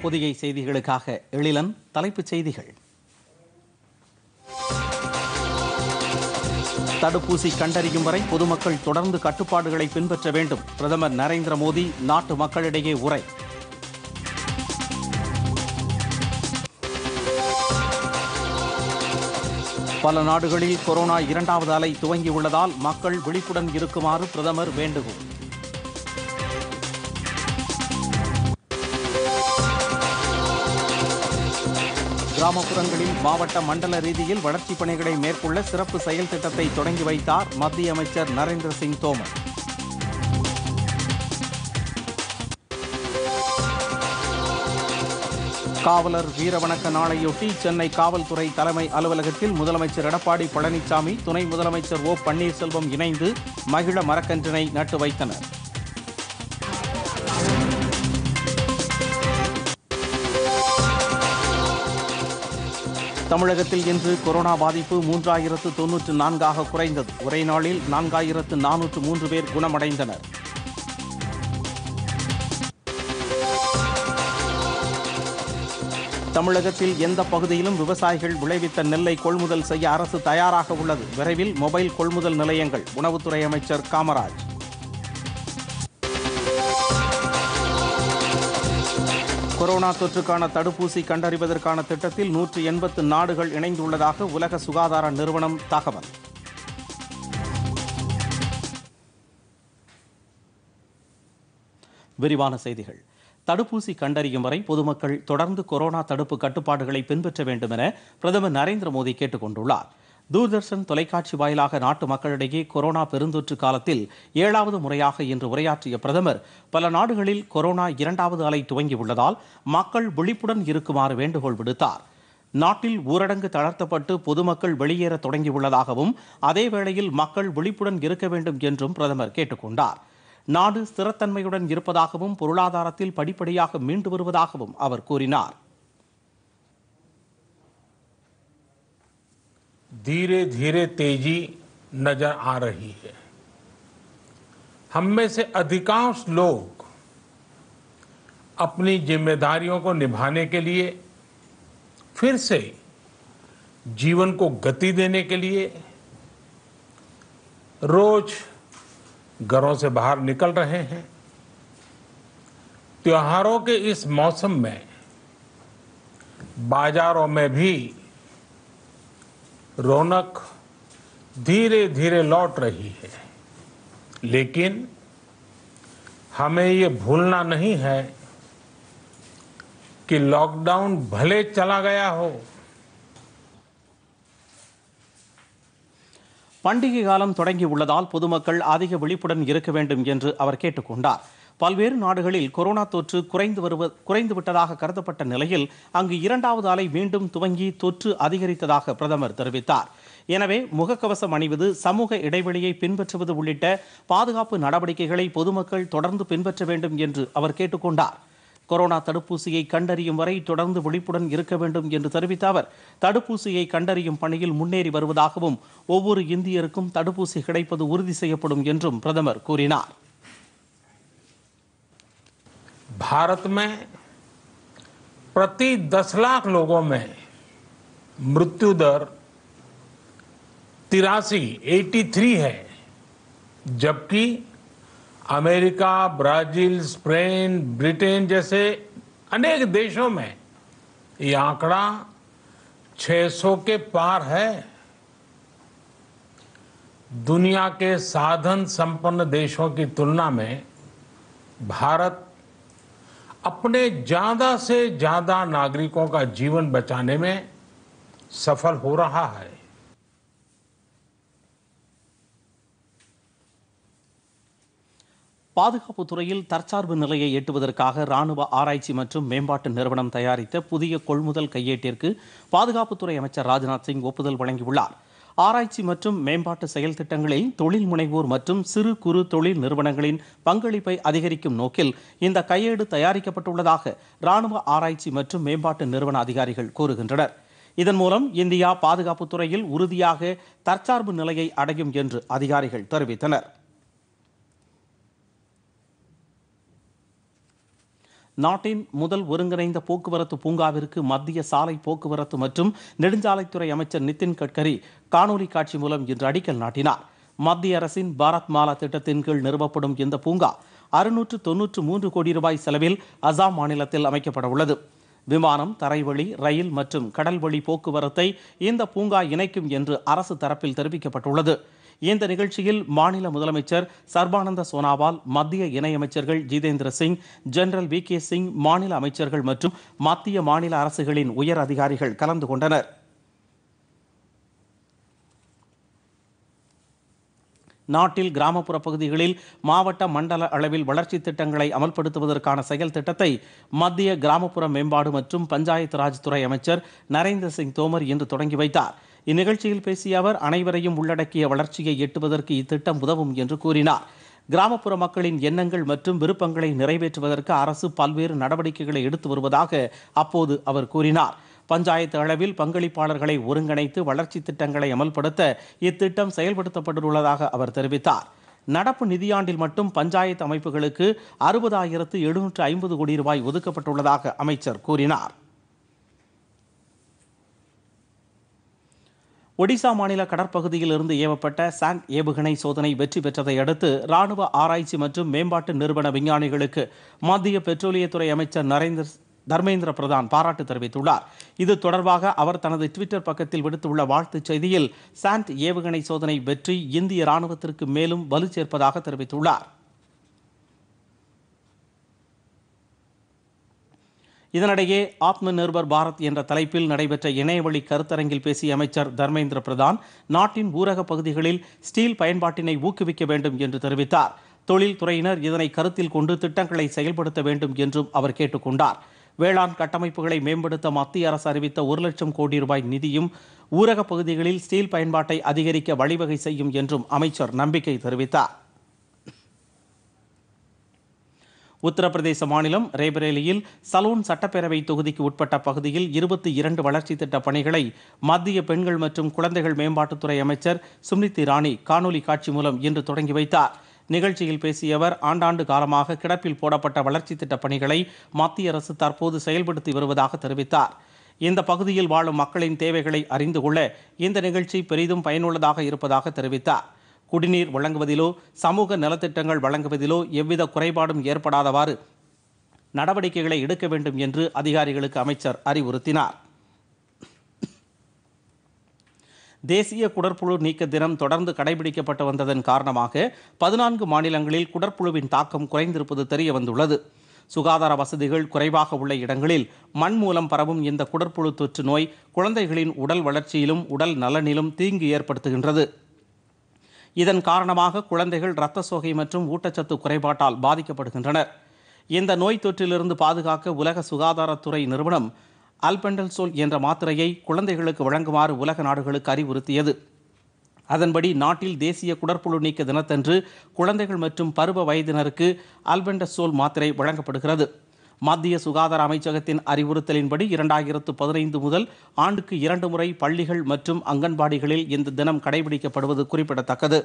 பொதிகை செய்திகளுக்காக எழிலன் தலைப்புச் செய்திகள் தடுப்பூசி கண்டறியும் வரை பொதுமக்கள் தொடர்ந்து கட்டுப்பாடுகளை பின்பற்ற வேண்டும் பிரதமர் நரேந்திர மோடி நாட்டு மக்களிடையே உரை பல நாடுகளில் கொரோனா இரண்டாவது அலை துவங்கியுள்ளதால் மக்கள் விழிப்புடன் இருக்குமாறு பிரதமர் வேண்டுகோள் கிராமப்புறங்களில் மாவட்ட மண்டல ரீதியில் வளர்ச்சிப் பணிகளை மேற்கொள்ள சிறப்பு செயல் திட்டத்தை தொடங்கி வைத்தார் மத்திய அமைச்சர் நரேந்திர சிங் தோமர் காவலர் வீரவணக்க நாளையொட்டி சென்னை காவல்துறை தலைமை அலுவலகத்தில் முதலமைச்சர் எடப்பாடி பழனிசாமி துணை முதலமைச்சர் ஓ பன்னீர்செல்வம் இணைந்து மகிழ மரக்கன்றினை நட்டு வைத்தனர் தமிழகத்தில் இன்று கொரோனா பாதிப்பு மூன்றாயிரத்து தொன்னூற்று நான்காக குறைந்தது ஒரே நாளில் நான்காயிரத்து நானூற்று மூன்று பேர் குணமடைந்தனர் தமிழகத்தில் எந்த பகுதியிலும் விவசாயிகள் விளைவித்த நெல்லை கொள்முதல் செய்ய அரசு தயாராக உள்ளது விரைவில் மொபைல் கொள்முதல் நிலையங்கள் உணவுத்துறை அமைச்சர் காமராஜ் கொரோனா தொற்றுக்கான தடுப்பூசி கண்டறிவதற்கான திட்டத்தில் நூற்று எண்பத்து நாடுகள் இணைந்துள்ளதாக உலக சுகாதார நிறுவனம் தகவல் விரிவான செய்திகள் தடுப்பூசி கண்டறியும் வரை பொதுமக்கள் தொடர்ந்து கொரோனா தடுப்பு கட்டுப்பாடுகளை பின்பற்ற வேண்டும் என பிரதமர் நரேந்திர மோடி கேட்டுக் கொண்டுள்ளார் தூர்தர்ஷன் தொலைக்காட்சி வாயிலாக நாட்டு மக்களிடையே கொரோனா பெருந்தொற்று காலத்தில் ஏழாவது முறையாக இன்று உரையாற்றிய பிரதமர் பல நாடுகளில் கொரோனா இரண்டாவது அலை துவங்கியுள்ளதால் மக்கள் விழிப்புடன் இருக்குமாறு வேண்டுகோள் விடுத்தார் நாட்டில் ஊரடங்கு தளர்த்தப்பட்டு பொதுமக்கள் வெளியேற தொடங்கியுள்ளதாகவும் அதே வேளையில் மக்கள் விழிப்புடன் இருக்க வேண்டும் என்றும் பிரதமர் கேட்டுக்கொண்டார் நாடு ஸ்திரத்தன்மையுடன் இருப்பதாகவும் பொருளாதாரத்தில் படிப்படியாக மீண்டு வருவதாகவும் அவர் கூறினார் धीरे धीरे तेजी नजर आ रही है हम में से अधिकांश लोग अपनी जिम्मेदारियों को निभाने के लिए फिर से जीवन को गति देने के लिए रोज घरों से बाहर निकल रहे हैं त्योहारों के इस मौसम में बाजारों में भी रौनक धीरे धीरे लौट रही है लेकिन हमें ये भूलना नहीं है कि लॉकडाउन भले चला गया हो பண்டிகை காலம் தொடங்கி உள்ளதால் பொதுமக்கள் அதிக விழிப்புடன் இருக்க வேண்டும் என்று அவர் கேட்டுக்கொண்டார் பல்வேறு நாடுகளில் கொரோனா தொற்று குறைந்து வருவ குறைந்து விட்டதாக கருதப்பட்ட நிலையில் அங்கு இரண்டாவது அலை மீண்டும் துவங்கி தொற்று அதிகரித்ததாக பிரதமர் தெரிவித்தார் எனவே முகக்கவசம் அணிவது சமூக இடைவெளியை பின்பற்றுவது உள்ளிட்ட பாதுகாப்பு நடவடிக்கைகளை பொதுமக்கள் தொடர்ந்து பின்பற்ற வேண்டும் என்று அவர் கேட்டுக்கொண்டார் கொரோனா தடுப்பூசியை கண்டறியும் வரை தொடர்ந்து விழிப்புடன் இருக்க வேண்டும் என்று தெரிவித்த அவர் தடுப்பூசியை கண்டறியும் பணியில் முன்னேறி வருவதாகவும் ஒவ்வொரு இந்தியருக்கும் தடுப்பூசி கிடைப்பது உறுதி செய்யப்படும் என்றும் பிரதமர் கூறினார் भारत में प्रति 10 लाख लोगों में मृत्यु दर तिरासी 83 है जबकि अमेरिका ब्राजील स्पेन ब्रिटेन जैसे अनेक देशों में ये आंकड़ा 600 के पार है दुनिया के साधन संपन्न देशों की तुलना में भारत अपने ज्यादा से ज्यादा नागरिकों का जीवन बचाने में सफल हो रहा है பாதுகாப்பு துறையில் தற்சார்பு நிலையை எட்டுவதற்காக ராணுவ ஆராய்ச்சி மற்றும் மேம்பாட்டு நிறுவனம் தயாரித்த புதிய கொள்முதல் கையேட்டிற்கு பாதுகாப்புத்துறை அமைச்சர் ராஜ்நாத் சிங் ஒப்புதல் வழங்கியுள்ளார் ஆராய்ச்சி மற்றும் மேம்பாட்டு செயல் திட்டங்களில் தொழில் முனைவோர் மற்றும் சிறு குறு தொழில் நிறுவனங்களின் பங்களிப்பை அதிகரிக்கும் நோக்கில் இந்த கையேடு தயாரிக்கப்பட்டுள்ளதாக ராணுவ ஆராய்ச்சி மற்றும் மேம்பாட்டு நிறுவன அதிகாரிகள் கூறுகின்றனர் இதன் மூலம் இந்தியா பாதுகாப்புத் துறையில் உறுதியாக தற்சார்பு நிலையை அடையும் என்று அதிகாரிகள் தெரிவித்தனர் நாட்டின் முதல் ஒருங்கிணைந்த போக்குவரத்து பூங்காவிற்கு மத்திய சாலை போக்குவரத்து மற்றும் நெடுஞ்சாலைத்துறை அமைச்சர் நிதின் கட்கரி காணொலி காட்சி மூலம் இன்று அடிக்கல் நாட்டினார் மத்திய அரசின் பாரத் மாலா திட்டத்தின் கீழ் நிறுவப்படும் இந்த பூங்கா அறுநூற்று தொன்னூற்று மூன்று கோடி ரூபாய் செலவில் அசாம் மாநிலத்தில் அமைக்கப்பட உள்ளது விமானம் தரைவழி ரயில் மற்றும் கடல்வழி போக்குவரத்தை இந்த பூங்கா இணைக்கும் என்று அரசு தரப்பில் தெரிவிக்கப்பட்டுள்ளது இந்த நிகழ்ச்சியில் மாநில முதலமைச்சர் சர்பானந்த சோனாவால் மத்திய இணையமைச்சர்கள் Jitendra Singh general V K Singh மாநில அமைச்சர்கள் மற்றும் மத்திய மாநில அரசுகளின் உயர் அதிகாரிகள் கலந்து கொண்டனர் நாட்டில் கிராமப்புற பகுதிகளில் மாவட்ட மண்டல அளவில் வளர்ச்சி திட்டங்களை அமல்படுத்துவதற்கான செயல் திட்டத்தை மத்திய கிராமப்புற மேம்பாடு மற்றும் பஞ்சாயத்து ராஜ் துறை அமைச்சர் நரேந்திர சிங் தோமர் இன்று தொடங்கி வைத்தார் இந்நிகழ்ச்சியில் பேசிய அவர் அனைவரையும் உள்ளடக்கிய வளர்ச்சியை எட்டுவதற்கு இத்திட்டம் உதவும் என்று கூறினார் கிராமப்புற மக்களின் எண்ணங்கள் மற்றும் விருப்பங்களை நிறைவேற்றுவதற்கு அரசு பல்வேறு நடவடிக்கைகளை எடுத்து வருவதாக அப்போது அவர் கூறினார் பஞ்சாயத்து அளவில் பங்களிப்பாளர்களை ஒருங்கிணைத்து வளர்ச்சி திட்டங்களை அமல்படுத்த இத்திட்டம் செயல்படுத்தப்பட்டுள்ளதாக அவர் தெரிவித்தார் நடப்பு நிதியாண்டில் மட்டும் பஞ்சாயத்து அமைப்புகளுக்கு அறுபதாயிரத்து எழுநூற்று ஐம்பது கோடி ரூபாய் ஒதுக்கப்பட்டுள்ளதாக அமைச்சர் கூறினார் ஒடிசா மாநில கடற்பகுதியில் இருந்து ஏவப்பட்ட சாண்ட் ஏவுகணை சோதனை வெற்றி பெற்றதை அடுத்து ராணுவ ஆராய்ச்சி மற்றும் மேம்பாட்டு நிறுவன விஞ்ஞானிகளுக்கு மத்திய பெட்ரோலியத்துறை அமைச்சர் நரேந்திர தர்மேந்திர பிரதான் பாராட்டு தெரிவித்துள்ளார் இது தொடர்பாக அவர் தனது ட்விட்டர் பக்கத்தில் விடுத்துள்ள வாழ்த்துச் செய்தியில் சாண்ட் ஏவுகணை சோதனை வெற்றி இந்திய ராணுவத்திற்கு மேலும் வலு சேர்ப்பதாக தெரிவித்துள்ளார் இதனிடையே ஆத்ம நிர்பர் பாரத் என்ற தலைப்பில் நடைபெற்ற இணையவழி கருத்தரங்கில் பேசிய அமைச்சர் தர்மேந்திர பிரதான் நாட்டின் ஊரக பகுதிகளில் ஸ்டீல் பயன்பாட்டினை ஊக்குவிக்க வேண்டும் என்று தெரிவித்தார் தொழில் துறையினர் இதனை கருத்தில் கொண்டு திட்டங்களை செயல்படுத்த வேண்டும் என்றும் அவர் கேட்டுக்கொண்டார் வேளாண் கட்டமைப்புகளை மேம்படுத்த மத்திய அரசு அறிவித்த ஒரு லட்சம் கோடி ரூபாய் நிதியும் ஊரக பகுதிகளில் ஸ்டீல் பயன்பாட்டை அதிகரிக்க வழிவகை செய்யும் என்றும் அமைச்சர் நம்பிக்கை தெரிவித்தார் உத்தரப்பிரதேச மாநிலம் ரேபரேலியில் சலூன் சட்டப்பேரவை தொகுதிக்கு உட்பட்ட பகுதியில் இருபத்தி இரண்டு வளர்ச்சி திட்ட பணிகளை மத்திய பெண்கள் மற்றும் குழந்தைகள் மேம்பாட்டுத்துறை அமைச்சர் சும்னித் இரானி காணொலி காட்சி மூலம் இன்று தொடங்கி வைத்தார் நிகழ்ச்சியில் பேசிய அவர் ஆண்டாண்டு காலமாக கிடப்பில் போடப்பட்ட வளர்ச்சி திட்ட பணிகளை மத்திய அரசு தற்போது செயல்படுத்தி வருவதாக தெரிவித்தார் இந்த பகுதியில் வாழும் மக்களின் தேவைகளை அறிந்து கொள்ள இந்த நிகழ்ச்சி பெரிதும் பயனுள்ளதாக இருப்பதாக தெரிவித்தார் குடிநீர் வழங்குவதிலோ சமூக நலத்திட்டங்கள் வழங்குவதிலோ எவ்வித குறைபாடும் ஏற்படாதவாறு நடவடிக்கைகளை எடுக்க வேண்டும் என்று அதிகாரிகளுக்கு அமைச்சர் அறிவுறுத்தினார் தேசிய குடற்புழு நீக்க தினம் தொடர்ந்து கடைபிடிக்கப்பட்டு வந்ததன் காரணமாக பதினான்கு மாநிலங்களில் குடற்புழுவின் தாக்கம் குறைந்திருப்பது தெரிய வந்துள்ளது சுகாதார வசதிகள் குறைவாக உள்ள இடங்களில் மண் மூலம் பரவும் இந்த குடற்புழு தொற்று நோய் குழந்தைகளின் உடல் வளர்ச்சியிலும் உடல் நலனிலும் தீங்கு ஏற்படுத்துகின்றது இதன் காரணமாக குழந்தைகள் இரத்த சோகை மற்றும் ஊட்டச்சத்து குறைபாட்டால் பாதிக்கப்படுகின்றனர் இந்த நோய் தொற்றிலிருந்து பாதுகாக்க உலக சுகாதாரத்துறை நிறுவனம் அல்பெண்டல்சோல் என்ற மாத்திரையை குழந்தைகளுக்கு வழங்குமாறு உலக நாடுகளுக்கு அறிவுறுத்தியது அதன்படி நாட்டில் தேசிய குடற்புழு நீக்க தினத்தன்று குழந்தைகள் மற்றும் பருவ வயதினருக்கு அல்பெண்டசோல் மாத்திரை வழங்கப்படுகிறது மத்திய சுகாதார அமைச்சகத்தின் அறிவுறுத்தலின்படி இரண்டாயிரத்து பதினைந்து முதல் ஆண்டுக்கு இரண்டு முறை பள்ளிகள் மற்றும் அங்கன்வாடிகளில் இந்த தினம் கடைபிடிக்கப்படுவது குறிப்பிடத்தக்கது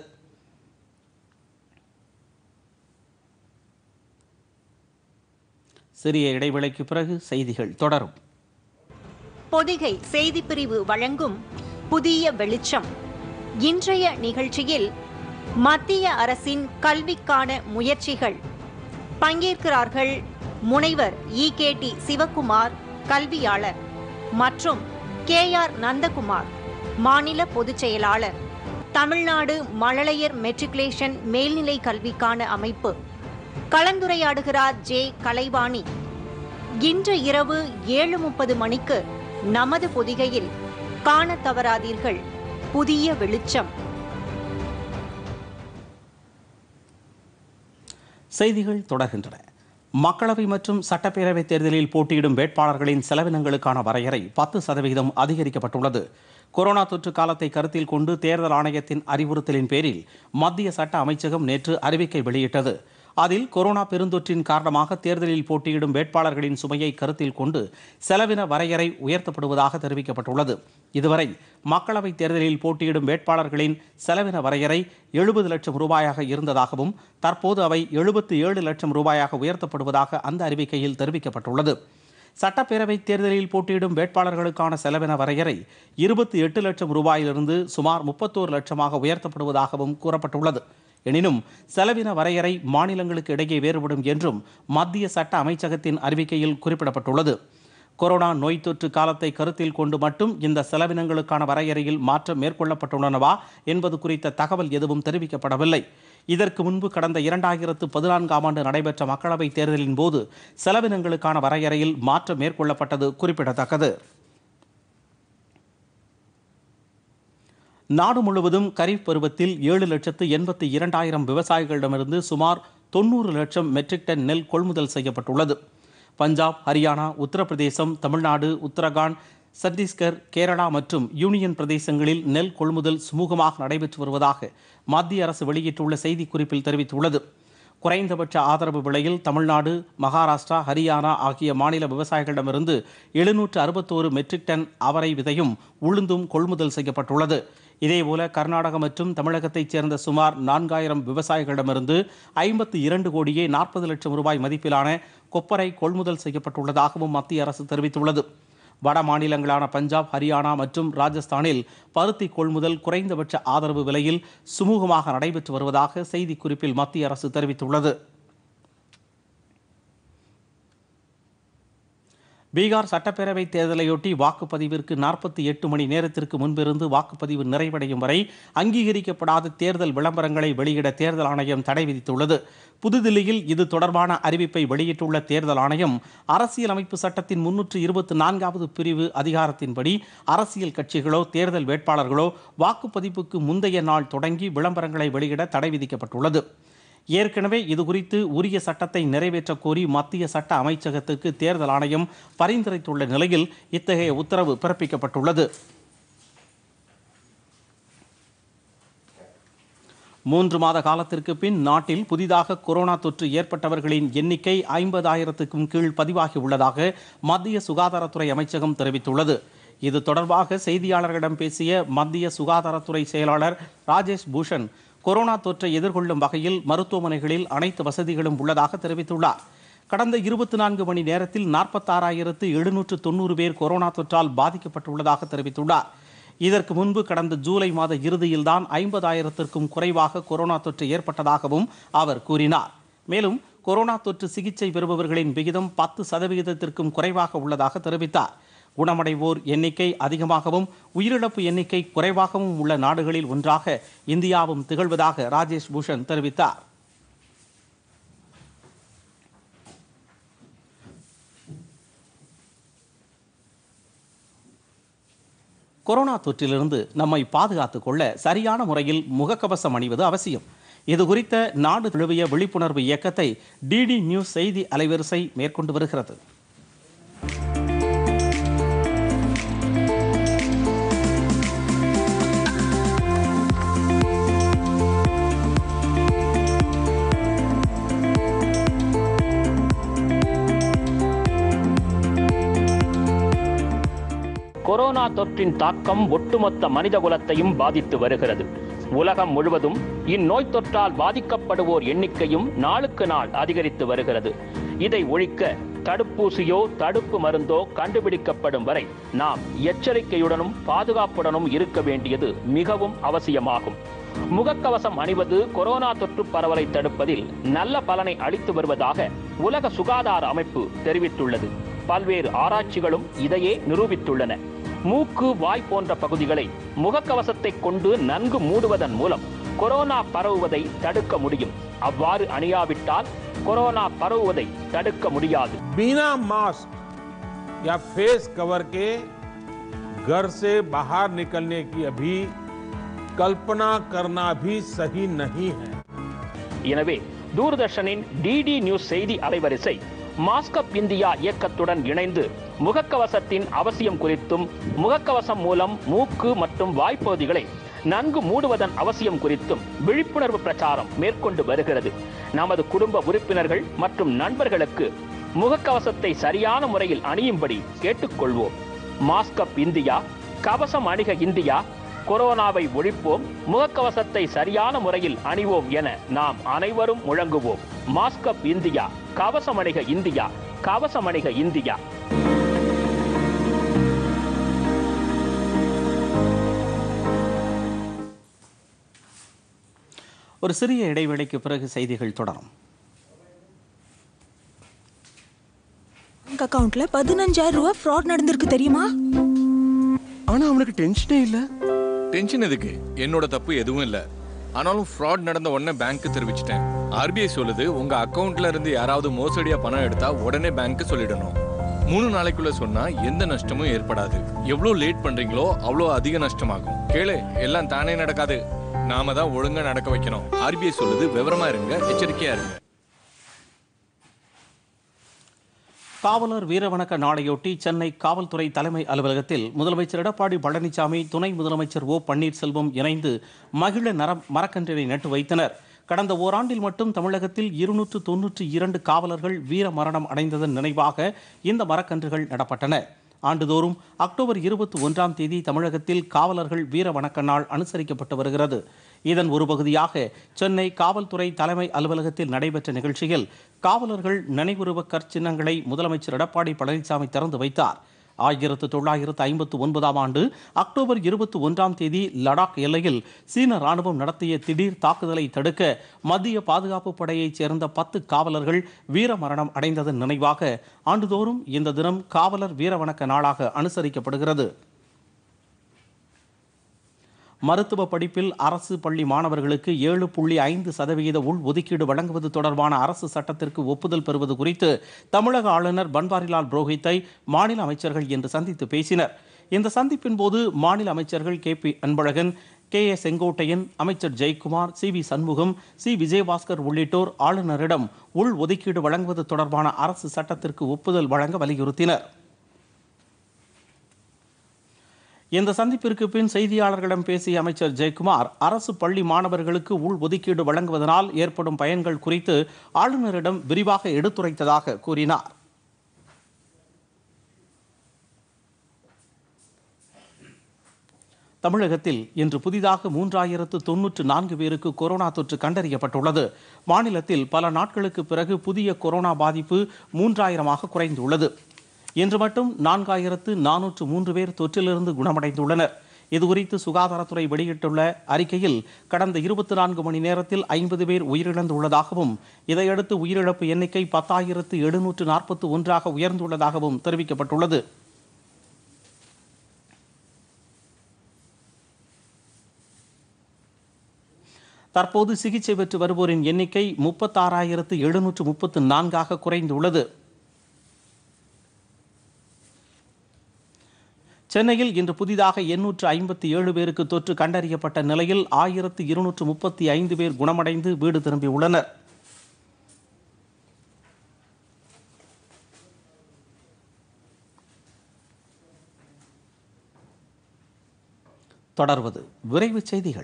சிறிய இடைவேளைக்கு பிறகு செய்திகள் தொடரும் பொதிகை செய்திப் பிரிவு வழங்கும் புதிய வெளிச்சம் இன்றைய நிகழ்ச்சியில் மத்திய அரசின் கல்விக்கான முயற்சிகள் பங்கேற்கிறார்கள் முனைவர் இ கே டி சிவக்குமார் கல்வியாளர் மற்றும் கே ஆர் நந்தகுமார் மாநில பொதுச் செயலாளர் தமிழ்நாடு மழலையர் மெட்ரிகுலேஷன் மேல்நிலை கல்விக்கான அமைப்பு கலந்துரையாடுகிறார் ஜே கலைவாணி இன்று இரவு ஏழு முப்பது மணிக்கு நமது பொதிகையில் காணத் தவறாதீர்கள் புதிய வெளிச்சம் செய்திகள் தொடர்கின்றன மக்களவை மற்றும் சட்டப்பேரவை தேர்தலில் போட்டியிடும் வேட்பாளர்களின் செலவினங்களுக்கான வரையறை பத்து சதவிகிதம் அதிகரிக்கப்பட்டுள்ளது கொரோனா தொற்று காலத்தை கருத்தில் கொண்டு தேர்தல் ஆணையத்தின் அறிவுறுத்தலின் பேரில் மத்திய சட்ட அமைச்சகம் நேற்று அறிவிக்கை வெளியிட்டது அதில் கொரோனா பெருந்தொற்றின் காரணமாக தேர்தலில் போட்டியிடும் வேட்பாளர்களின் சுமையை கருத்தில் கொண்டு செலவின வரையறை உயர்த்தப்படுவதாக தெரிவிக்கப்பட்டுள்ளது இதுவரை மக்களவைத் தேர்தலில் போட்டியிடும் வேட்பாளர்களின் செலவின வரையறை எழுபது லட்சம் ரூபாயாக இருந்ததாகவும் தற்போது அவை எழுபத்தி ஏழு லட்சம் ரூபாயாக உயர்த்தப்படுவதாக அந்த அறிவிக்கையில் தெரிவிக்கப்பட்டுள்ளது சட்டப்பேரவை தேர்தலில் போட்டியிடும் வேட்பாளர்களுக்கான செலவின வரையறை இருபத்தி எட்டு லட்சம் ரூபாயிலிருந்து சுமார் முப்பத்தோரு லட்சமாக உயர்த்தப்படுவதாகவும் கூறப்பட்டுள்ளது எனினும் செலவின வரையறை மாநிலங்களுக்கு இடையே வேறுபடும் என்றும் மத்திய சட்ட அமைச்சகத்தின் அறிவிக்கையில் குறிப்பிடப்பட்டுள்ளது கொரோனா நோய் தொற்று காலத்தை கருத்தில் கொண்டு மட்டும் இந்த செலவினங்களுக்கான வரையறையில் மாற்றம் மேற்கொள்ளப்பட்டுள்ளனவா என்பது குறித்த தகவல் எதுவும் தெரிவிக்கப்படவில்லை இதற்கு முன்பு கடந்த இரண்டாயிரத்து பதினான்காம் ஆண்டு நடைபெற்ற மக்களவைத் தேர்தலின் போது செலவினங்களுக்கான வரையறையில் மாற்றம் மேற்கொள்ளப்பட்டது குறிப்பிடத்தக்கது நாடு முழுவதும் கரீப் பருவத்தில் ஏழு லட்சத்து எண்பத்தி இரண்டாயிரம் விவசாயிகளிடமிருந்து சுமார் தொண்ணூறு லட்சம் மெட்ரிக் டன் நெல் கொள்முதல் செய்யப்பட்டுள்ளது பஞ்சாப் ஹரியானா உத்தரப்பிரதேசம் தமிழ்நாடு உத்தரகாண்ட் சத்தீஸ்கர் கேரளா மற்றும் யூனியன் பிரதேசங்களில் நெல் கொள்முதல் சுமூகமாக நடைபெற்று வருவதாக மத்திய அரசு வெளியிட்டுள்ள செய்திக்குறிப்பில் தெரிவித்துள்ளது குறைந்தபட்ச ஆதரவு விலையில் தமிழ்நாடு மகாராஷ்டிரா ஹரியானா ஆகிய மாநில விவசாயிகளிடமிருந்து எழுநூற்று அறுபத்தோரு மெட்ரிக் டன் அவரை விதையும் உளுந்தும் கொள்முதல் செய்யப்பட்டுள்ளது இதேபோல கர்நாடகம் மற்றும் தமிழகத்தைச் சேர்ந்த சுமார் நான்காயிரம் விவசாயிகளிடமிருந்து ஐம்பத்தி இரண்டு கோடியே நாற்பது லட்சம் ரூபாய் மதிப்பிலான கொப்பரை கொள்முதல் செய்யப்பட்டுள்ளதாகவும் மத்திய அரசு தெரிவித்துள்ளது வட மாநிலங்களான பஞ்சாப் ஹரியானா மற்றும் ராஜஸ்தானில் பருத்தி கொள்முதல் குறைந்தபட்ச ஆதரவு விலையில் சுமூகமாக நடைபெற்று வருவதாக செய்திக்குறிப்பில் மத்திய அரசு தெரிவித்துள்ளது பீகார் சட்டப்பேரவை தேர்தலையொட்டி வாக்குப்பதிவிற்கு நாற்பத்தி எட்டு மணி நேரத்திற்கு முன்பிருந்து வாக்குப்பதிவு நிறைவடையும் வரை அங்கீகரிக்கப்படாத தேர்தல் விளம்பரங்களை வெளியிட தேர்தல் ஆணையம் தடை விதித்துள்ளது புதுதில்லியில் இது தொடர்பான அறிவிப்பை வெளியிட்டுள்ள தேர்தல் ஆணையம் அரசியலமைப்பு சட்டத்தின் முன்னூற்று இருபத்தி நான்காவது பிரிவு அதிகாரத்தின்படி அரசியல் கட்சிகளோ தேர்தல் வேட்பாளர்களோ வாக்குப்பதிவுக்கு முந்தைய நாள் தொடங்கி விளம்பரங்களை வெளியிட தடை விதிக்கப்பட்டுள்ளது ஏற்கனவே இதுகுறித்து உரிய சட்டத்தை நிறைவேற்றக் கோரி மத்திய சட்ட அமைச்சகத்துக்கு தேர்தல் ஆணையம் பரிந்துரைத்துள்ள நிலையில் இத்தகைய உத்தரவு பிறப்பிக்கப்பட்டுள்ளது மூன்று மாத காலத்திற்கு பின் நாட்டில் புதிதாக கொரோனா தொற்று ஏற்பட்டவர்களின் எண்ணிக்கை ஐம்பதாயிரத்துக்கும் கீழ் பதிவாகி உள்ளதாக மத்திய சுகாதாரத்துறை அமைச்சகம் தெரிவித்துள்ளது இது தொடர்பாக செய்தியாளர்களிடம் பேசிய மத்திய சுகாதாரத்துறை செயலாளர் ராஜேஷ் பூஷன் கொரோனா தொற்றை எதிர்கொள்ளும் வகையில் மருத்துவமனைகளில் அனைத்து வசதிகளும் உள்ளதாக தெரிவித்துள்ளார் கடந்த இருபத்தி நான்கு மணி நேரத்தில் நாற்பத்தாறாயிரத்து எழுநூற்று தொண்ணூறு பேர் கொரோனா தொற்றால் பாதிக்கப்பட்டுள்ளதாக தெரிவித்துள்ளார் இதற்கு முன்பு கடந்த ஜூலை மாத இறுதியில்தான் ஐம்பதாயிரத்திற்கும் குறைவாக கொரோனா தொற்று ஏற்பட்டதாகவும் அவர் கூறினார் மேலும் கொரோனா தொற்று சிகிச்சை பெறுபவர்களின் விகிதம் பத்து சதவிகிதத்திற்கும் குறைவாக உள்ளதாக தெரிவித்தார் குணமடைவோர் எண்ணிக்கை அதிகமாகவும் உயிரிழப்பு எண்ணிக்கை குறைவாகவும் உள்ள நாடுகளில் ஒன்றாக இந்தியாவும் திகழ்வதாக ராஜேஷ் பூஷன் தெரிவித்தார் கொரோனா தொற்றிலிருந்து நம்மை பாதுகாத்துக் கொள்ள சரியான முறையில் முகக்கவசம் அணிவது அவசியம் இது குறித்த நாடு தழுவிய விழிப்புணர்வு இயக்கத்தை டிடி நியூஸ் செய்தி அலைவரிசை மேற்கொண்டு வருகிறது கொரோனா தொற்றின் தாக்கம் ஒட்டுமொத்த மனிதகுலத்தையும் பாதித்து வருகிறது உலகம் முழுவதும் இந்நோய் தொற்றால் பாதிக்கப்படுவோர் எண்ணிக்கையும் நாளுக்கு நாள் அதிகரித்து வருகிறது இதை ஒழிக்க தடுப்பூசியோ தடுப்பு மருந்தோ கண்டுபிடிக்கப்படும் வரை நாம் எச்சரிக்கையுடனும் பாதுகாப்புடனும் இருக்க வேண்டியது மிகவும் அவசியமாகும் முகக்கவசம் அணிவது கொரோனா தொற்று பரவலை தடுப்பதில் நல்ல பலனை அளித்து வருவதாக உலக சுகாதார அமைப்பு தெரிவித்துள்ளது பல்வேறு ஆராய்ச்சிகளும் இதையே நிரூபித்துள்ளன மூக்கு வாய் போன்ற பகுதிகளை முகக்கவசத்தை கொண்டு நன்கு மூடுவதன் மூலம் கொரோனா பரவுவதை தடுக்க முடியும் அவ்வாறு அணியாவிட்டால் கொரோனா பரவுவதை தடுக்க முடியாது बिना मास्क या फेस कवर के घर से बाहर निकलने की अभी कल्पना करना भी सही नहीं है எனவே தூர்தர்ஷனின் டிடி நியூஸ் செய்தி அலைவரிசை மாஸ்கப் இந்தியா இயக்கத்துடன் இணைந்து முகக்கவசத்தின் அவசியம் குறித்தும் முகக்கவசம் மூலம் மூக்கு மற்றும் வாய்ப்பகுதிகளை நன்கு மூடுவதன் அவசியம் குறித்தும் விழிப்புணர்வு பிரச்சாரம் மேற்கொண்டு வருகிறது நமது குடும்ப உறுப்பினர்கள் மற்றும் நண்பர்களுக்கு முகக்கவசத்தை சரியான முறையில் அணியும்படி கேட்டுக்கொள்வோம் மாஸ்கப் இந்தியா கவசம் அணிக இந்தியா கொரோனாவை ஒழிப்போம் முகக்கவசத்தை சரியான முறையில் அணிவோம் என நாம் அனைவரும் முழங்குவோம் மாஸ்கப் இந்தியா கவசம் அணிக இந்தியா கவசம் அணிக இந்தியா ஒரு சிறிய இடைவேளைக்கு பிறகு செய்திகள் தொடரும் பேங்க் அக்கவுண்ட்ல பதினஞ்சாயிரம் ரூபாய் ஃப்ராட் நடந்திருக்கு தெரியுமா ஆனா அவனுக்கு டென்ஷனே இல்ல டென்ஷன் எதுக்கு என்னோட தப்பு எதுவும் இல்ல ஆனாலும் ஃப்ராட் நடந்த உடனே பேங்க்கு தெரிவிச்சிட்டேன் ஆர்பிஐ சொல்லுது உங்க அக்கவுண்ட்ல இருந்து யாராவது மோசடியா பணம் எடுத்தா உடனே பேங்க்கு சொல்லிடணும் மூணு நாளைக்குள்ள சொன்னா எந்த நஷ்டமும் ஏற்படாது எவ்வளவு லேட் பண்றீங்களோ அவ்வளோ அதிக நஷ்டமாகும் கேளு எல்லாம் தானே நடக்காது நாம தான் ஒழுங்கா நடக்க வைக்கணும் ஆர்பிஐ சொல்லுது விவரமா இருங்க எச்சரிக்கையா இருங்க காவலர் வீரவணக்க நாளையொட்டி சென்னை காவல்துறை தலைமை அலுவலகத்தில் முதலமைச்சர் எடப்பாடி பழனிசாமி துணை முதலமைச்சர் ஓ பன்னீர்செல்வம் இணைந்து மகிழ நர மரக்கன்றினை நட்டு வைத்தனர் கடந்த ஓராண்டில் மட்டும் தமிழகத்தில் இருநூற்று தொன்னூற்றி இரண்டு காவலர்கள் வீர மரணம் அடைந்ததன் நினைவாக இந்த மரக்கன்றுகள் நடப்பட்டன ஆண்டுதோறும் அக்டோபர் இருபத்தி ஒன்றாம் தேதி தமிழகத்தில் காவலர்கள் வீர வணக்க நாள் அனுசரிக்கப்பட்டு வருகிறது இதன் ஒரு பகுதியாக சென்னை காவல்துறை தலைமை அலுவலகத்தில் நடைபெற்ற நிகழ்ச்சியில் காவலர்கள் நினைவுருவ கற்சின்னங்களை முதலமைச்சர் எடப்பாடி பழனிசாமி திறந்து வைத்தார் ஆயிரத்து தொள்ளாயிரத்து ஐம்பத்து ஒன்பதாம் ஆண்டு அக்டோபர் இருபத்தி ஒன்றாம் தேதி லடாக் எல்லையில் சீன ராணுவம் நடத்திய திடீர் தாக்குதலை தடுக்க மத்திய பாதுகாப்பு படையைச் சேர்ந்த பத்து காவலர்கள் வீரமரணம் அடைந்ததன் நினைவாக ஆண்டுதோறும் இந்த தினம் காவலர் வீரவணக்க நாளாக அனுசரிக்கப்படுகிறது மருத்துவ படிப்பில் அரசு பள்ளி மாணவர்களுக்கு ஏழு புள்ளி ஐந்து சதவிகித உள் ஒதுக்கீடு வழங்குவது தொடர்பான அரசு சட்டத்திற்கு ஒப்புதல் பெறுவது குறித்து தமிழக ஆளுநர் பன்வாரிலால் புரோஹித்தை மாநில அமைச்சர்கள் இன்று சந்தித்து பேசினர் இந்த சந்திப்பின் போது மாநில அமைச்சர்கள் K P Anbazhagan K A Sengottaiyan அமைச்சர் Jayakumar C V Shanmugam C Vijayabaskar உள்ளிட்டோர் ஆளுநரிடம் உள் ஒதுக்கீடு வழங்குவது தொடர்பான அரசு சட்டத்திற்கு ஒப்புதல் வழங்க வலியுறுத்தினர் இந்த சந்திப்பிற்கு பின் செய்தியாளர்களிடம் பேசிய அமைச்சர் ஜெயக்குமார் அரசு பள்ளி மாணவர்களுக்கு உள் ஒதுக்கீடு வழங்குவதனால் ஏற்படும் பயன்கள் குறித்து ஆளுநரிடம் விரிவாக எடுத்துரைத்ததாக கூறினார் தமிழகத்தில் இன்று புதிதாக மூன்றாயிரத்து தொன்னூற்று நான்கு பேருக்கு கொரோனா தொற்று கண்டறியப்பட்டுள்ளது மாநிலத்தில் பல நாட்களுக்கு பிறகு புதிய கொரோனா பாதிப்பு மூன்றாயிரமாக குறைந்துள்ளது இன்று மட்டும் நான்காயிரத்து நானூற்று மூன்று பேர் தொற்றிலிருந்து குணமடைந்துள்ளனர் இதுகுறித்து சுகாதாரத்துறை வெளியிட்டுள்ள அறிக்கையில் கடந்த இருபத்தி நான்கு மணி நேரத்தில் ஐம்பது பேர் உயிரிழந்துள்ளதாகவும் இதையடுத்து உயிரிழப்பு எண்ணிக்கை பத்தாயிரத்து எழுநூற்று நாற்பத்தி ஒன்றாக உயர்ந்துள்ளதாகவும் தெரிவிக்கப்பட்டுள்ளது தற்போது சிகிச்சை பெற்று வருவோரின் எண்ணிக்கை முப்பத்தாறாயிரத்து எழுநூற்று முப்பத்து நான்காக குறைந்துள்ளது சென்னையில் இன்று புதிதாக எண்ணூற்று ஐம்பத்தி ஏழு பேருக்கு தொற்று கண்டறியப்பட்ட நிலையில் ஆயிரத்து இருநூற்று முப்பத்தி ஐந்து பேர் குணமடைந்து வீடு திரும்பியுள்ளனர் தொடர்வது விரைவு செய்திகள்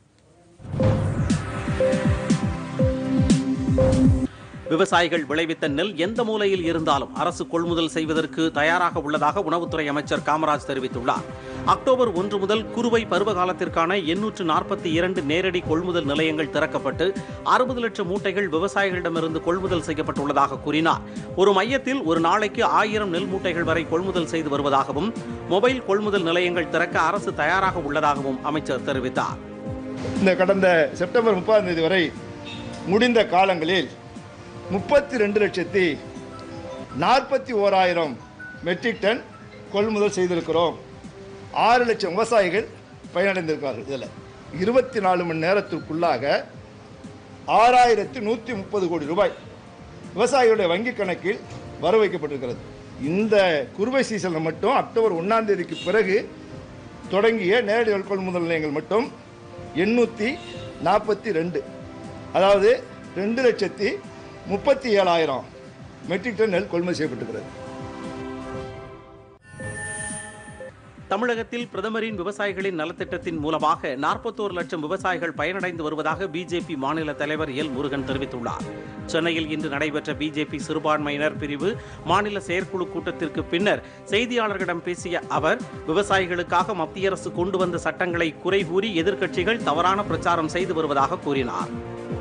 விவசாயிகள் விளைவித்த நெல் எந்த மூலையில் இருந்தாலும் அரசு கொள்முதல் செய்வதற்கு தயாராக உள்ளதாக உணவுத்துறை அமைச்சர் காமராஜ் தெரிவித்துள்ளார் அக்டோபர் ஒன்று முதல் குறுவை பருவ காலத்திற்கான எண்ணூற்று நாற்பத்தி இரண்டு நேரடி கொள்முதல் நிலையங்கள் திறக்கப்பட்டு அறுபது லட்சம் மூட்டைகள் விவசாயிகளிடமிருந்து கொள்முதல் செய்யப்பட்டுள்ளதாக கூறினார் ஒரு மையத்தில் ஒரு நாளைக்கு ஆயிரம் நெல் மூட்டைகள் வரை கொள்முதல் செய்து வருவதாகவும் மொபைல் கொள்முதல் நிலையங்கள் திறக்க அரசு தயாராக உள்ளதாகவும் அமைச்சர் தெரிவித்தார் இந்த கடந்த செப்டம்பர் முப்பதாம் தேதி வரை முடிந்த காலங்களில் முப்பத்தி ரெண்டு லட்சத்தி நாற்பத்தி ஓராயிரம் மெட்ரிக் டன் கொள்முதல் செய்திருக்கிறோம் ஆறு லட்சம் விவசாயிகள் பயனடைந்திருக்கிறார்கள் இதில் இருபத்தி நாலு மணி நேரத்திற்குள்ளாக ஆறாயிரத்தி நூற்றி முப்பது கோடி ரூபாய் விவசாயிகளுடைய வங்கி கணக்கில் வர வைக்கப்பட்டிருக்கிறது இந்த குறுவை சீசனில் மட்டும் அக்டோபர் ஒன்றாம் தேதிக்கு பிறகு தொடங்கிய நேரடி நெல் கொள்முதல் நிலையங்கள் மட்டும் எண்ணூற்றி நாற்பத்தி ரெண்டு அதாவது ரெண்டு லட்சத்தி முப்பத்தி ஏழாயிரம் மெட்ரிக் டன் நெல் கொள்முதல் செய்யப்பட்டிருக்கிறது தமிழகத்தில் பிரதமரின் விவசாயிகளின் நலத்திட்டத்தின் மூலமாக நாற்பத்தோரு லட்சம் விவசாயிகள் பயனடைந்து வருவதாக பிஜேபி மாநில தலைவர் எல் முருகன் தெரிவித்துள்ளார் சென்னையில் இன்று நடைபெற்ற பிஜேபி சிறுபான்மையினர் பிரிவு மாநில செயற்குழு கூட்டத்திற்கு பின்னர் செய்தியாளர்களிடம் பேசிய அவர் விவசாயிகளுக்காக மத்திய அரசு கொண்டு வந்த சட்டங்களை குறை கூறி எதிர்க்கட்சிகள் தவறான பிரச்சாரம் செய்து வருவதாக கூறினார்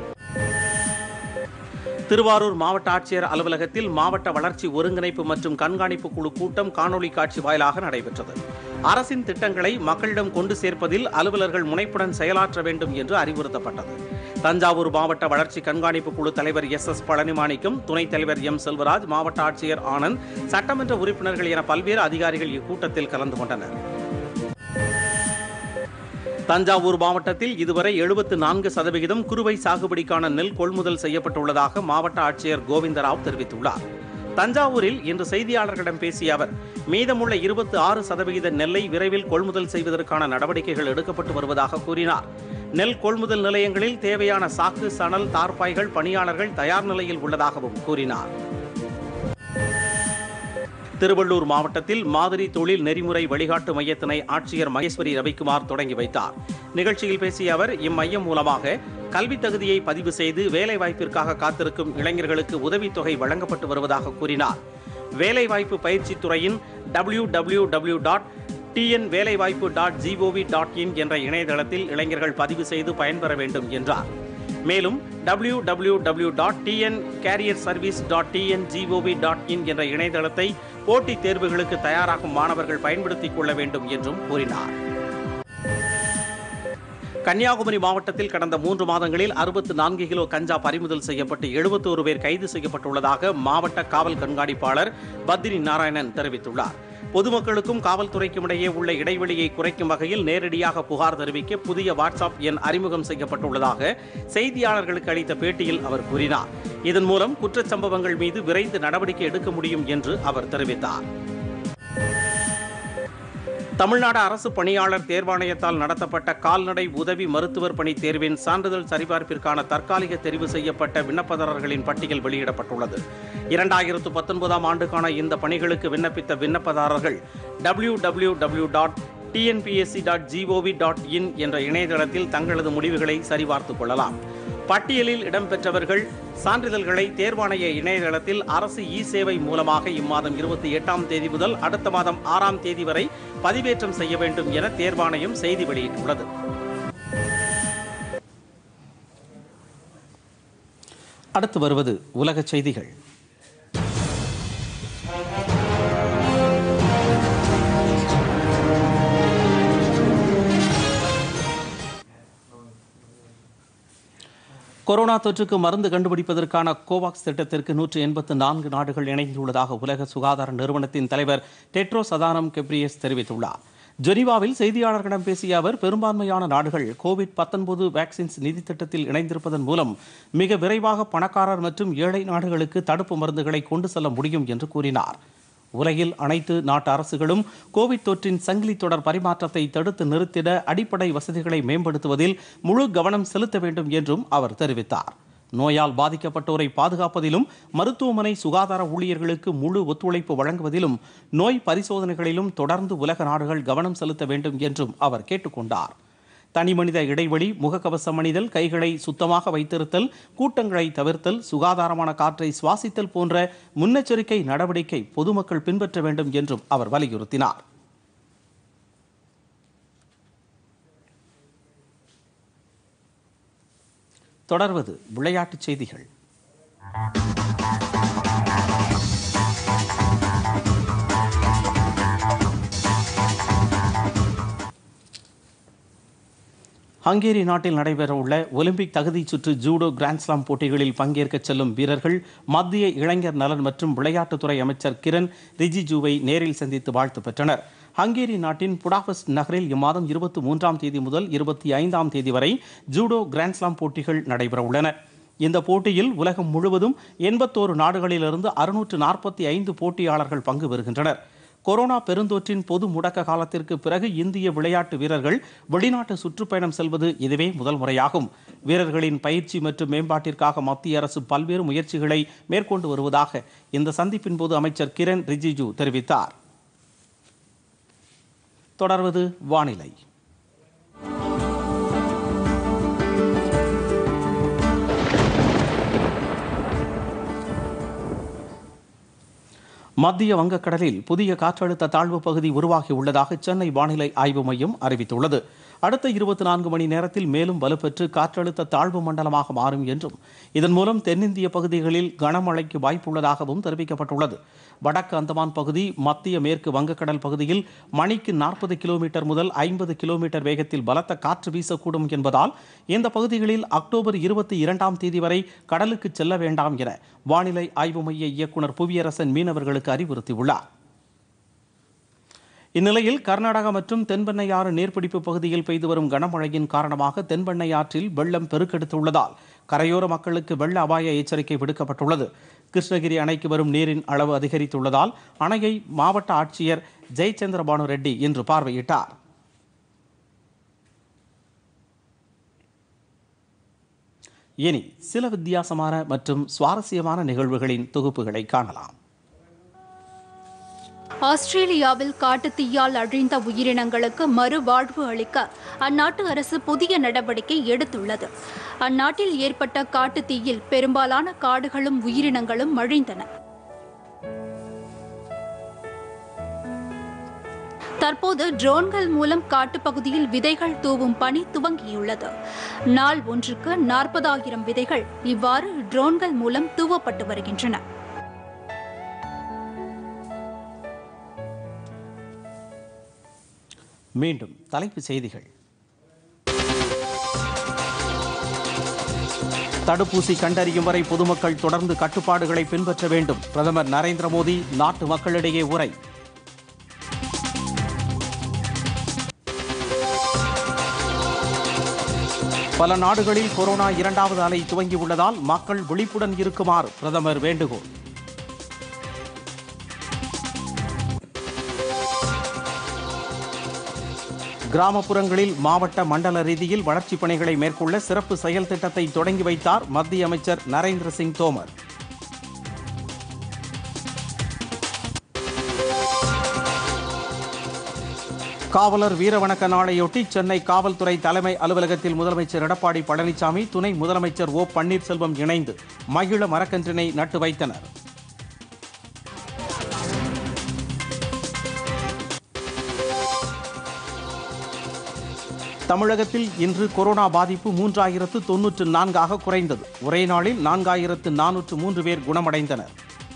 திருவாரூர் மாவட்ட ஆட்சியர் அலுவலகத்தில் மாவட்ட வளர்ச்சி ஒருங்கிணைப்பு மற்றும் கண்காணிப்பு குழு கூட்டம் காணொலி காட்சி வாயிலாக நடைபெற்றது அரசின் திட்டங்களை மக்களிடம் கொண்டு சேர்ப்பதில் அலுவலர்கள் முனைப்புடன் செயலாற்ற வேண்டும் என்று அறிவுறுத்தப்பட்டது தஞ்சாவூர் மாவட்ட வளர்ச்சி கண்காணிப்பு குழு தலைவர் எஸ் எஸ் பழனிமாணிக்கம் துணைத் தலைவர் எம் செல்வராஜ் மாவட்ட ஆட்சியர் ஆனந்த் சட்டமன்ற உறுப்பினர்கள் என பல்வேறு அதிகாரிகள் இக்கூட்டத்தில் கலந்து கொண்டனர் தஞ்சாவூர் மாவட்டத்தில் இதுவரை எழுபத்து நான்கு சதவிகிதம் குறுவை சாகுபடிக்கான நெல் கொள்முதல் செய்யப்பட்டுள்ளதாக மாவட்ட ஆட்சியர் கோவிந்தராவ் தெரிவித்துள்ளார் தஞ்சாவூரில் இன்று செய்தியாளர்களிடம் பேசிய அவர் மீதமுள்ள இருபத்தி ஆறு சதவிகித நெல்லை விரைவில் கொள்முதல் செய்வதற்கான நடவடிக்கைகள் எடுக்கப்பட்டு வருவதாக கூறினார் நெல் கொள்முதல் நிலையங்களில் தேவையான சாக்கு சணல் தார்பாய்கள் பணியாளர்கள் தயார் நிலையில் உள்ளதாகவும் கூறினார் திருவள்ளூர் மாவட்டத்தில் மாதிரி தொழில் நெறிமுறை வழிகாட்டு மையத்தினை ஆட்சியர் மகேஸ்வரி ரவிக்குமார் தொடங்கி வைத்தார் நிகழ்ச்சியில் பேசிய அவர் இம்மையம் மூலமாக கல்வி தகுதியை பதிவு செய்து வேலைவாய்ப்பிற்காக காத்திருக்கும் இளைஞர்களுக்கு உதவித்தொகை வழங்கப்பட்டு வருவதாக கூறினார் வேலைவாய்ப்பு பயிற்சித் துறையின் W W W dot T N Velaivaippu dot G O V dot in என்ற இணையதளத்தில் இளைஞர்கள் பதிவு செய்து பயன்பெற வேண்டும் என்றார் மேலும் W W W dot T N career service dot T N G O V dot in என்ற இணையதளத்தை போட்டித் தேர்வுகளுக்கு தயாராகும் மாணவர்கள் பயன்படுத்திக் கொள்ள வேண்டும் என்றும் கூறினார் கன்னியாகுமரி மாவட்டத்தில் கடந்த மூன்று மாதங்களில் அறுபத்து நான்கு கிலோ கஞ்சா பறிமுதல் செய்யப்பட்டு எழுபத்தோரு பேர் கைது செய்யப்பட்டுள்ளதாக மாவட்ட காவல் கண்காணிப்பாளர் பத்ரி நாராயணன் தெரிவித்துள்ளார் பொதுமக்களுக்கும் காவல்துறைக்கும் இடையே உள்ள இடைவெளியை குறைக்கும் வகையில் நேரடியாக புகார் தெரிவிக்க புதிய வாட்ஸ்அப் எண் அறிமுகம் செய்யப்பட்டுள்ளதாக செய்தியாளர்களுக்கு அளித்த பேட்டியில் அவர் கூறினார் இதன் மூலம் குற்றச்சம்பவங்கள் மீது விரைந்து நடவடிக்கை எடுக்க முடியும் என்று அவர் தெரிவித்தார் தமிழ்நாடு அரசு பணியாளர் தேர்வாணையத்தால் நடத்தப்பட்ட கால்நடை உதவி மருத்துவர் பணி தேர்வின் சான்றிதழ் சரிபார்ப்பிற்கான தற்காலிக தெரிவு செய்யப்பட்ட விண்ணப்பதாரர்களின் பட்டியல் வெளியிடப்பட்டுள்ளது இரண்டாயிரத்து பத்தொன்பதாம் ஆண்டுக்கான இந்த பணிகளுக்கு விண்ணப்பித்த விண்ணப்பதாரர்கள் W W W dot T N P S C dot G O V dot in என்ற இணையதளத்தில் தங்களது முடிவுகளை சரிபார்த்துக் கொள்ளலாம் பட்டியலில் இடம்பெற்றவர்கள் சான்றிதழ்களை தேர்வாணைய இணையதளத்தில் அரசு இ சேவை மூலமாக இம்மாதம் இருபத்தி எட்டாம் தேதி முதல் அடுத்த மாதம் ஆறாம் தேதி வரை பதிவேற்றம் செய்ய வேண்டும் என தேர்வாணையம் செய்தி வெளியிட்டுள்ளது அடுத்து வருவது உலக செய்திகள் கொரோனா தொற்றுக்கு மருந்து கண்டுபிடிப்பதற்கான கோவாக்ஸ் திட்டத்திற்கு நூற்று எண்பத்து நான்கு நாடுகள் இணைந்துள்ளதாக உலக சுகாதார நிறுவனத்தின் தலைவர் டெட்ரோஸ் அதானம் கெப்ரியஸ் தெரிவித்துள்ளார் ஜெனீவாவில் செய்தியாளர்களிடம் பேசிய அவர் பெரும்பான்மையான நாடுகள் கோவிட் 19 வேக்சின்ஸ் நிதி திட்டத்தில் இணைந்திருப்பதன் மூலம் மிக விரைவாக பணக்காரர் மற்றும் ஏழை நாடுகளுக்கு தடுப்பு மருந்துகளை கொண்டு செல்ல முடியும் என்று கூறினார் உலகில் அனைத்து நாட்டு அரசுகளும் கோவிட் தொற்றின் சங்கிலி தொடர் பரிமாற்றத்தை தடுத்து நிறுத்திட அடிப்படை வசதிகளை மேம்படுத்துவதில் முழு கவனம் செலுத்த வேண்டும் என்றும் அவர் தெரிவித்தார் நோயால் பாதிக்கப்பட்டோரை பாதுகாப்பதிலும் மருத்துவமனை சுகாதார ஊழியர்களுக்கு முழு ஒத்துழைப்பு வழங்குவதிலும் நோய் பரிசோதனைகளிலும் தொடர்ந்து உலக நாடுகள் கவனம் செலுத்த வேண்டும் என்றும் அவர் கேட்டுக்கொண்டார் தனிமனித இடைவெளி முகக்கவசம் அணிதல் கைகளை சுத்தமாக வைத்திருத்தல் கூட்டங்களை தவிர்த்தல் சுகாதாரமான காற்றை சுவாசித்தல் போன்ற முன்னெச்சரிக்கை நடவடிக்கை பொதுமக்கள் பின்பற்ற வேண்டும் என்றும் அவர் வலியுறுத்தினார் தொடர்வது விளையாட்டுச் செய்திகள் ஹங்கேரி நாட்டில் நடைபெறவுள்ள ஒலிம்பிக் தகுதிச் சுற்று ஜூடோ கிராண்ட்ஸ்லாம் போட்டிகளில் பங்கேற்க செல்லும் வீரர்கள் மத்திய இளைஞர் நலன் மற்றும் விளையாட்டுத்துறை அமைச்சர் கிரண் ரிஜிஜூவை நேரில் சந்தித்து வாழ்த்து பெற்றனர் ஹங்கேரி நாட்டின் புடாபெஸ்ட் நகரில் இம்மாதம் இருபத்தி மூன்றாம் தேதி முதல் இருபத்தி ஐந்தாம் தேதி வரை ஜூடோ கிராண்ட்ஸ்லாம் போட்டிகள் நடைபெறவுள்ளன இந்த போட்டியில் உலகம் முழுவதும் எண்பத்தோரு நாடுகளிலிருந்து அறுநூற்று நாற்பத்தி ஐந்து போட்டியாளர்கள் பங்கு பெறுகின்றனர் கொரோனா பெருந்தொற்றின் பொது முடக்க காலத்திற்கு பிறகு இந்திய விளையாட்டு வீரர்கள் வெளிநாட்டு சுற்றுப்பயணம் செல்வது இதுவே முதல் முறையாகும் வீரர்களின் பயிற்சி மற்றும் மேம்பாட்டிற்காக மத்திய அரசு பல்வேறு முயற்சிகளை மேற்கொண்டு வருவதாக இந்த சந்திப்பின் போது அமைச்சர் கிரண் ரிஜிஜு தெரிவித்தார் தொடர்வது வானிலை மத்திய வங்கக்கடலில் புதிய காற்றழுத்த தாழ்வு பகுதி உருவாகி உள்ளதாக சென்னை வானிலை ஆய்வு மையம் அறிவித்துள்ளது அடுத்த இருபத்தி நான்கு மணி நேரத்தில் மேலும் வலுப்பெற்று காற்றழுத்த தாழ்வு மண்டலமாக மாறும் என்றும் இதன் மூலம் தென்னிந்திய பகுதிகளில் கனமழைக்கு வாய்ப்புள்ளதாகவும் தெரிவிக்கப்பட்டுள்ளது வடக்கு அந்தமான் பகுதி மத்திய மேற்கு வங்கக்கடல் பகுதியில் மணிக்கு நாற்பது கிலோமீட்டர் முதல் ஐம்பது கிலோமீட்டர் வேகத்தில் பலத்த காற்று வீசக்கூடும் என்பதால் இந்த பகுதிகளில் அக்டோபர் இருபத்தி இரண்டாம் தேதி வரை கடலுக்கு செல்ல வேண்டாம் என வானிலை ஆய்வு மைய இயக்குனர் புவியரசன் மீனவர்களுக்கு அறிவுறுத்தியுள்ளார் இந்நிலையில் கர்நாடகா மற்றும் தென்பெண்ணையாறு நீர்பிடிப்பு பகுதியில் பெய்து வரும் கனமழையின் காரணமாக தென்பெண்ணையாற்றில் வெள்ளம் பெருக்கெடுத்துள்ளதால் கரையோர மக்களுக்கு வெள்ள அபாய எச்சரிக்கை விடுக்கப்பட்டுள்ளது கிருஷ்ணகிரி அணைக்கு வரும் நீரின் அளவு அதிகரித்துள்ளதால் அணையை மாவட்ட ஆட்சியர் ஜெயச்சந்திர பானு ரெட்டி இன்று பார்வையிட்டார் இனி சில வித்தியாசமான மற்றும் சுவாரஸ்யமான நிகழ்வுகளின் தொகுப்புகளை காணலாம் ஆஸ்திரேலியாவில் காட்டுத்தீயால் அழிந்த உயிரினங்களுக்கு மறுவாழ்வு அளிக்க அந்நாட்டு அரசு புதிய நடவடிக்கை எடுத்துள்ளது அந்நாட்டில் ஏற்பட்ட காட்டுத்தீயில் பெரும்பாலான காடுகளும் உயிரினங்களும் அழிந்தன தற்போது ட்ரோன்கள் மூலம் காட்டுப்பகுதியில் விதைகள் தூவும் பணி துவங்கியுள்ளது நாள் ஒன்றுக்கு நாற்பதாயிரம் விதைகள் இவ்வாறு ட்ரோன்கள் மூலம் தூவப்பட்டு வருகின்றன மீண்டும் தலைப்புச் செய்திகள் தடுப்பூசி கண்டறியும் வரை பொதுமக்கள் தொடர்ந்து கட்டுப்பாடுகளை பின்பற்ற வேண்டும் பிரதமர் நரேந்திர மோடி நாட்டு மக்களிடையே உரை பல நாடுகளில் கொரோனா இரண்டாவது அலை துவங்கியுள்ளதால் மக்கள் விழிப்புடன் இருக்குமாறு பிரதமர் வேண்டுகோள் கிராமப்புறங்களில் மாவட்ட மண்டல ரீதியில் வளர்ச்சிப் பணிகளை மேற்கொள்ள சிறப்பு செயல் திட்டத்தை தொடங்கி வைத்தார் மத்திய அமைச்சர் நரேந்திர சிங் தோமர் காவலர் வீரவணக்க நாளையொட்டி சென்னை காவல்துறை தலைமை அலுவலகத்தில் முதலமைச்சர் எடப்பாடி பழனிசாமி துணை முதலமைச்சர் ஓ பன்னீர்செல்வம் இணைந்து மகிழ மரக்கன்றினை நட்டு வைத்தனர் தமிழகத்தில் இன்று கொரோனா பாதிப்பு மூன்றாயிரத்து தொன்னூற்று நான்காக குறைந்தது ஒரே நாளில் நான்காயிரத்து நானூற்று மூன்று பேர் குணமடைந்தனர்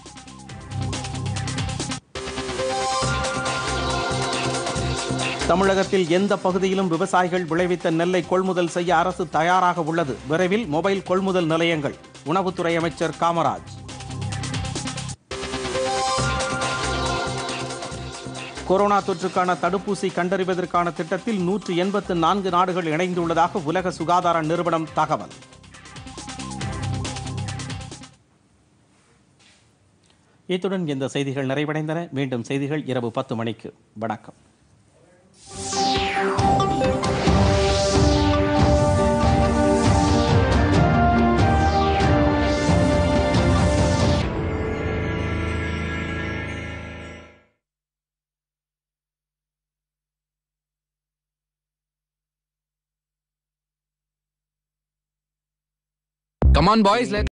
தமிழகத்தில் எந்த பகுதியிலும் விவசாயிகள் விளைவித்த நெல்லை கொள்முதல் செய்ய அரசு தயாராக உள்ளது விரைவில் மொபைல் கொள்முதல் நிலையங்கள் உணவுத்துறை அமைச்சர் காமராஜ் கொரோனா தொற்றுக்கான தடுப்பூசி கண்டறிவதற்கான திட்டத்தில் நூற்று எண்பத்து நான்கு நாடுகள் இணைந்துள்ளதாக உலக சுகாதார நிறுவனம் தகவல் இத்துடன் இந்த செய்திகள் நிறைவடைந்தன மீண்டும் செய்திகள் இரவு பத்து மணிக்கு வணக்கம் Come on, boys, let's.